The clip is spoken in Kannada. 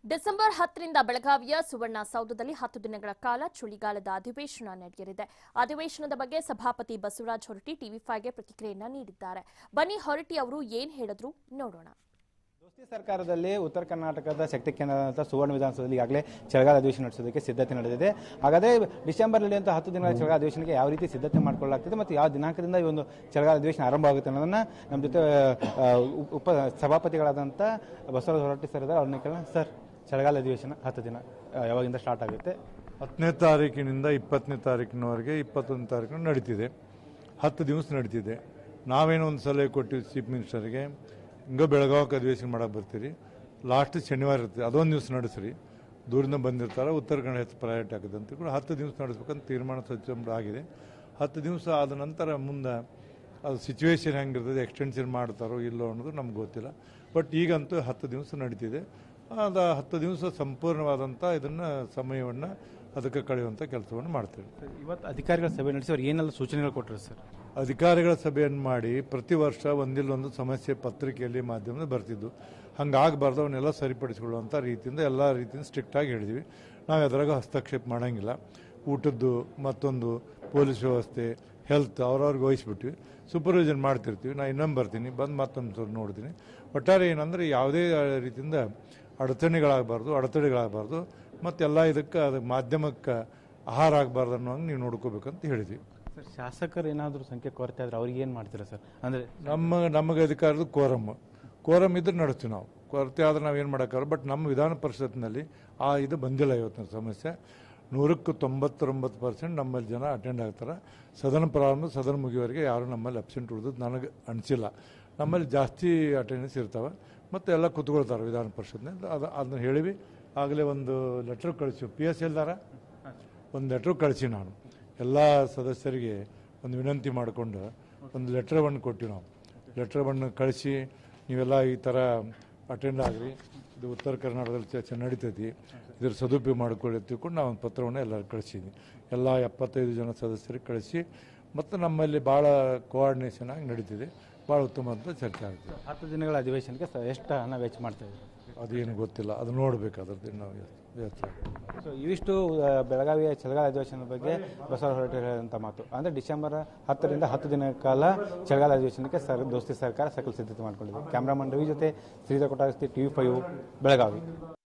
ಡಿಸೆಂಬರ್ ಹತ್ತರಿಂದ ಬೆಳಗಾವಿಯ ಸುವರ್ಣ ಸೌಧದಲ್ಲಿ ಹತ್ತು ದಿನಗಳ ಕಾಲ ಚಳಿಗಾಲದ ಅಧಿವೇಶನ ನಡೆಯಲಿದೆ ಅಧಿವೇಶನದ ಬಗ್ಗೆ ಸಭಾಪತಿ ಬಸವರಾಜ ಹೊರಟಿ ಟಿವಿ ಫೈವ್ಗೆ ಪ್ರತಿಕ್ರಿಯೆಯನ್ನ ನೀಡಿದ್ದಾರೆ ಬನ್ನಿ ಹೊರಟಿ ಅವರು ಏನ್ ಹೇಳಿದ್ರು ನೋಡೋಣ ದೋಸ್ತಿ ಸರ್ಕಾರದಲ್ಲಿ ಉತ್ತರ ಕರ್ನಾಟಕದ ಶಕ್ತಿ ಕೇಂದ್ರದಂಥ ಸುವರ್ಣ ವಿಧಾನಸೌಧದಲ್ಲಿ ಈಗಾಗಲೇ ಚಳಿಗಾಲ ಅಧಿವೇಶನ ನಡೆಸೋದಕ್ಕೆ ಸಿದ್ಧತೆ ನಡೆದಿದೆ ಹಾಗಾದರೆ ಡಿಸೆಂಬರ್ ನಡೆಯುವಂಥ ಹತ್ತು ದಿನಗಳ ಚಳಿಗಾಲ ಅಧಿವೇಶನಕ್ಕೆ ಯಾವ ರೀತಿ ಸಿದ್ಧತೆ ಮಾಡಿಕೊಳ್ಳಲಾಗ್ತಿದೆ ಮತ್ತು ಯಾವ ದಿನಾಂಕದಿಂದ ಈ ಒಂದು ಚಳಿಗಾಲ ಅಧಿವೇಶನ ಆರಂಭ ಆಗುತ್ತೆ ಅನ್ನೋದನ್ನ ನಮ್ಮ ಜೊತೆ ಆ, ಉಪ- ಉಪ ಸಭಾಪತಿಗಳಾದಂಥ ಬಸವರಾಜ ಹೊರಟ್ಟಿ ಸರ್ ಇದ್ದಾರೆ ಅವ್ರನ್ನ ಕೇಳೋಣ ಸರ್ ಚಳಿಗಾಲ ಅಧಿವೇಶನ ಹತ್ತು ದಿನ ಆ, ಯಾವಾಗಿಂದ ಸ್ಟಾರ್ಟ್ ಆಗುತ್ತೆ ಹತ್ತನೇ ತಾರೀಕಿನಿಂದ ಇಪ್ಪತ್ತನೇ ತಾರೀಕಿನವರೆಗೆ ಇಪ್ಪತ್ತೊಂದು ತಾರೀಕು ನಡೀತಿದೆ ಹತ್ತು ದಿವಸ ನಡೀತಿದೆ ನಾವೇನೋ ಒಂದು ಸಲಹೆ ಕೊಟ್ಟಿವಿ ಚೀಫ್ ಮಿನಿಸ್ಟರ್ಗೆ ಹಿಂಗೆ ಬೆಳಗಾವಕ್ಕೆ ಅಧಿವೇಶನ ಮಾಡಕ್ಕೆ ಬರ್ತೀರಿ ಲಾಸ್ಟ್ ಶನಿವಾರ ಇರ್ತದೆ ಅದೊಂದು ದಿವಸ ನಡೆಸ್ರಿ ದೂರಿಂದ ಬಂದಿರ್ತಾರೆ ಉತ್ತರ ಕನ್ನಡ ಹೆಚ್ಚು ಪ್ರಯಾರಿಟಿ ಆಗುತ್ತೆ ಅಂತ ಕೂಡ ಹತ್ತು ದಿವಸ ನಡೆಸ್ಬೇಕಂತ ತೀರ್ಮಾನ ಸಚಿವ ಆಗಿದೆ ಹತ್ತು ದಿವಸ ಆದ ನಂತರ ಮುಂದೆ ಅದು ಸಿಚುವೇಶನ್ ಹೆಂಗಿರ್ತದೆ ಎಕ್ಸ್ಟೆನ್ಷನ್ ಮಾಡ್ತಾರೋ ಇಲ್ಲೋ ಅನ್ನೋದು ನಮ್ಗೆ ಗೊತ್ತಿಲ್ಲ ಬಟ್ ಈಗಂತೂ ಹತ್ತು ದಿವಸ ನಡೀತಿದೆ ಅದು ಹತ್ತು ದಿವಸ ಸಂಪೂರ್ಣವಾದಂಥ ಇದನ್ನು ಸಮಯವನ್ನು ಅದಕ್ಕೆ ಕಳೆಯುವಂಥ ಕೆಲಸವನ್ನು ಮಾಡ್ತೇವೆ ಇವತ್ತು ಅಧಿಕಾರಿಗಳ ಸಭೆ ನಡೆಸಿ ಅವ್ರು ಏನೆಲ್ಲ ಸೂಚನೆಗಳು ಕೊಟ್ಟರು ಸರ್ ಅಧಿಕಾರಿಗಳ ಸಭೆಯನ್ನು ಮಾಡಿ ಪ್ರತಿ ವರ್ಷ ಒಂದಿಲ್ಲೊಂದು ಸಮಸ್ಯೆ ಪತ್ರಿಕೆಯಲ್ಲಿ ಮಾಧ್ಯಮದಲ್ಲಿ ಬರ್ತಿದ್ದು ಹಂಗಾಗಬಾರ್ದು ಅವನ್ನೆಲ್ಲ ಸರಿಪಡಿಸಿಕೊಳ್ಳುವಂಥ ರೀತಿಯಿಂದ ಎಲ್ಲ ರೀತಿಯಿಂದ ಸ್ಟ್ರಿಕ್ಟಾಗಿ ಹೇಳಿದ್ವಿ ನಾವು ಅದರಾಗ ಹಸ್ತಕ್ಷೇಪ ಮಾಡೋಂಗಿಲ್ಲ ಊಟದ್ದು ಮತ್ತೊಂದು ಪೊಲೀಸ್ ವ್ಯವಸ್ಥೆ ಹೆಲ್ತ್ ಅವ್ರವ್ರಿಗೆ ವಹಿಸ್ಬಿಟ್ವಿ ಸೂಪರ್ವಿಷನ್ ಮಾಡ್ತಿರ್ತೀವಿ ನಾನು ಇನ್ನೊಮ್ಮೆ ಬರ್ತೀನಿ ಬಂದು ಮತ್ತೊಂದು ಸಲ ನೋಡ್ತೀನಿ ಒಟ್ಟಾರೆ ಏನಂದರೆ ಯಾವುದೇ ರೀತಿಯಿಂದ ಅಡಚಣೆಗಳಾಗಬಾರ್ದು ಅಡೆತಡೆಗಳಾಗಬಾರ್ದು ಮತ್ತೆಲ್ಲ ಇದಕ್ಕೆ ಅದು ಮಾಧ್ಯಮಕ್ಕೆ ಆಹಾರ ಆಗಬಾರ್ದು ಅನ್ನೋ ಹಂಗೆ ನೀವು ನೋಡ್ಕೋಬೇಕಂತ ಹೇಳಿದ್ವಿ ಸರ್ ಶಾಸಕರು ಏನಾದರೂ ಸಂಖ್ಯೆ ಕೊರತೆ ಆದ್ರೆ ಅವ್ರಿಗೆ ಏನು ಮಾಡ್ತೀರಾ ಸರ್ ಅಂದರೆ ನಮ್ಮ ನಮಗೆ ಅಧಿಕಾರದ ಕೋರಮ್ ಕೋರಮ್ ಇದ್ರೆ ನಡೆಸ್ತೀವಿ ನಾವು ಕೊರತೆ ಆದ್ರೆ ನಾವು ಏನು ಮಾಡೋಕ್ಕಾಗಲ್ಲ ಬಟ್ ನಮ್ಮ ವಿಧಾನ ಪರಿಷತ್ನಲ್ಲಿ ಆ ಇದು ಬಂದಿಲ್ಲ ಇವತ್ತಿನ ಸಮಸ್ಯೆ ನೂರಕ್ಕೆ ತೊಂಬತ್ತೊಂಬತ್ತು ಪರ್ಸೆಂಟ್ ನಮ್ಮಲ್ಲಿ ಜನ ಅಟೆಂಡ್ ಆಗ್ತಾರೆ ಸದನ ಪ್ರಾರಂಭ ಸದನ ಮುಗಿಯುವವರೆಗೆ ಯಾರು ನಮ್ಮಲ್ಲಿ ಅಬ್ಸೆಂಟ್ ಉಳಿದದ್ದು ನನಗೆ ಅನಿಸಿಲ್ಲ ನಮ್ಮಲ್ಲಿ ಜಾಸ್ತಿ ಅಟೆಂಡೆನ್ಸ್ ಇರ್ತಾವೆ ಮತ್ತು ಎಲ್ಲ ಕುತ್ಕೊಳ್ತಾರೆ ವಿಧಾನ ಪರಿಷತ್ನಲ್ಲಿ ಅದು ಅದನ್ನ ಹೇಳಿವಿ ಆಗಲೇ ಒಂದು ಲೆಟ್ರ್ ಕಳಿಸಿ ಪಿ ಎಸ್ ಎಲ್ದಾರ ಒಂದು ಲೆಟ್ರ್ ಕಳಿಸಿ ನಾನು ಎಲ್ಲ ಸದಸ್ಯರಿಗೆ ಒಂದು ವಿನಂತಿ ಮಾಡಿಕೊಂಡು ಒಂದು ಲೆಟ್ರವನ್ನು ಕೊಟ್ಟಿವಿ ನಾವು ಲೆಟ್ರವನ್ನು ಕಳಿಸಿ ನೀವೆಲ್ಲ ಈ ಥರ ಅಟೆಂಡ್ ಆಗ್ರಿ ಇದು ಉತ್ತರ ಕರ್ನಾಟಕದಲ್ಲಿ ಚರ್ಚೆ ನಡೀತೈತಿ ಇದ್ರ ಸದುಪಯೋಗ ಮಾಡ್ಕೊಳ್ಳಿ ತಿಳ್ಕೊಂಡು ನಾವು ಒಂದು ಪತ್ರವನ್ನು ಎಲ್ಲರೂ ಕಳಿಸಿದ್ವಿ ಎಲ್ಲ ಎಪ್ಪತ್ತೈದು ಜನ ಸದಸ್ಯರಿಗೆ ಕಳಿಸಿ ಮತ್ತು ನಮ್ಮಲ್ಲಿ ಭಾಳ ಕೋಆರ್ಡಿನೇಷನ್ ಆಗಿ ನಡೀತಿದೆ ಭಾಳ ಉತ್ತಮ ಅಂತ ಚರ್ಚೆ ಆಗ್ತದೆ ಹತ್ತು ದಿನಗಳ ಅಧಿವೇಶನಕ್ಕೆ ಸ- ಎಷ್ಟು ಹಣ ವೆಚ್ಚ ಮಾಡ್ತಾ ಇದ್ದೀವಿ ಅದೇನು ಗೊತ್ತಿಲ್ಲ ಅದು ನೋಡ್ಬೇಕು ಅದ್ರದ್ದು ನಾವು ವ್ಯವಸ್ಥೆ ಸೊ ಇವಿಷ್ಟು ಆ, ಬೆಳಗಾವಿಯ ಚಳಿಗಾಲ ಅಧಿವೇಶನದ ಬಗ್ಗೆ ಬಸವರಾಜ ಹೊರಟ್ಟಿ ಹೇಳಿದಂಥ ಮಾತು ಅಂದರೆ ಡಿಸೆಂಬರ್ ಹತ್ತರಿಂದ ಹತ್ತು ದಿನಗಳ ಕಾಲ ಚಳಿಗಾಲ ಅಧಿವೇಶನಕ್ಕೆ ಸರ್ ದೋಸ್ತಿ ಸರ್ಕಾರ ಸಕಲ ಸಿದ್ಧತೆ ಮಾಡಿಕೊಂಡಿದೆ ಕ್ಯಾಮ್ರಾಮನ್ ರವಿ ಜೊತೆ Shridhar Kottagasti T V five Belagavi